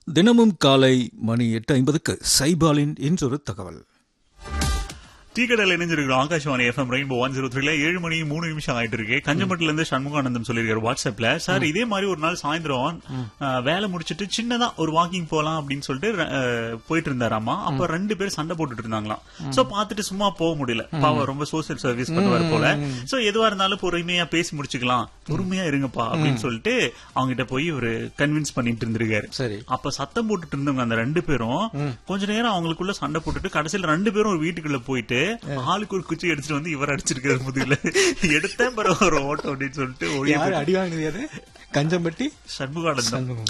தினமும் காலை மணி எட்டு ஐம்பதுக்கு சைபாலின் என்றொரு தகவல் டீ கடையில் இணைஞ்சிருக்கிறோம் Akashvani FM rainbow one zero த்ரீல ஏழு மணி மூணு நிமிஷம் ஆயிட்டு இருக்கு கஞ்சமட்டில இருந்து சண்முகானந்தம் சொல்லியிருக்காரு வாட்ஸ்அப்ல சார் இதே மாதிரி ஒரு நாள் சாயந்தரம் அஹ், வேலை முடிச்சிட்டு சின்னதா ஒரு வாக்கிங் போலாம் அப்படின்னு சொல்லிட்டு அஹ், போயிட்டு இருந்தாராமா அப்ப ரெண்டு பேர் சண்டை போட்டுட்டு இருந்தாங்களாம் சோ பாத்துட்டு சும்மா போக முடியல பாவம் ரொம்ப சோசியல் சர்வீஸ் பண்ணுவார் போல சோ எதுவா இருந்தாலும் பொறுமையா பேசி முடிச்சுக்கலாம் பொறுமையா இருங்கப்பா அப்படின்னு சொல்லிட்டு அவங்க கிட்ட போய் ஒரு கன்வின்ஸ் பண்ணிட்டு இருந்திருக்காரு சரி அப்ப சத்தம் போட்டுட்டு இருந்தவங்க அந்த ரெண்டு பேரும் கொஞ்ச நேரம் அவங்களுக்குள்ள சண்டை போட்டுட்டு கடைசியில ரெண்டு பேரும் ஒரு வீட்டுக்குள்ள போயிட்டு ஆளுக்கு ஒரு குச்சி எடுத்துட்டு வந்து இவர் அடிச்சிருக்காரு முதுகுல எடுத்தேன் பிறகு ஒரு ஓட்டம் அப்படின்னு சொல்லிட்டு ஓடி யாரு அடி வாங்கினது அது கஞ்சம்பட்டி சண்முகானந்தம்